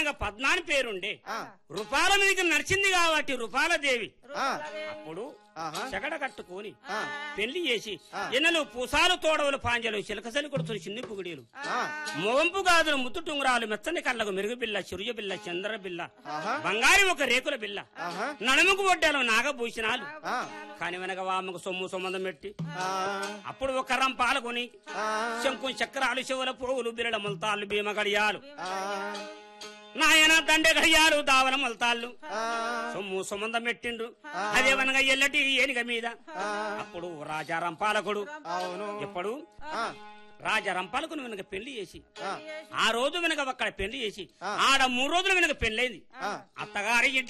వెనక పద్నాని పేరుండే ఆ, రూపాల మీదకి నడిచింది కాబట్టి రూపాల దేవి ఆ, అప్పుడు ఆహా, చెగడ కట్టుకొని ఆ, పెళ్లి చేసి ఆ. ఎన్నెలు పూసాలు తోడవలు పాంజలు చిలకసలి కొడుతులు చిన్ని పుగుడీలు ఆ, మోంపు గాజులు ముత్తు టుంగురాలు మెత్తని కళ్ళకు మెరుగు బిల్ల చిరుజ బిల్ల చంద్ర బిల్ల ఆహా, బంగారి ఒక రేకుల బిల్ల ఆహా, నడుముకు ఒడ్డాలు నాగభూషణాలు ఆ, కాని వెనక వామకు సొమ్ము సొమ్మందం పెట్టి ఆ, అప్పుడు ఒక రం పాల్గొని ఆ, శంకు చక్రాలు శివుల పోగులు బిరడ ముల్తాళ్ళు భీమ గడియాలు ఆ, నాయన దండె గడియాలు దావల ముల్తాళ్ళు ఆ, సొమ్ము సొమ్మందం పెట్టిండ్రు ఆ. అదేమనగా ఎల్లటి ఏనిగ మీద ఆ, అప్పుడు రాజారాం పాలకుడు అవును ఎప్పుడు ఆ, రాజారాం పాలకుడు వెనక పెళ్లి చేసి ఆ, ఆ రోజు వెనక అక్కడ పెళ్లి చేసి ఆ. ఆడ మూడు రోజుల వెనక పెళ్ళైంది ఆ. అత్తగారి ఇంటి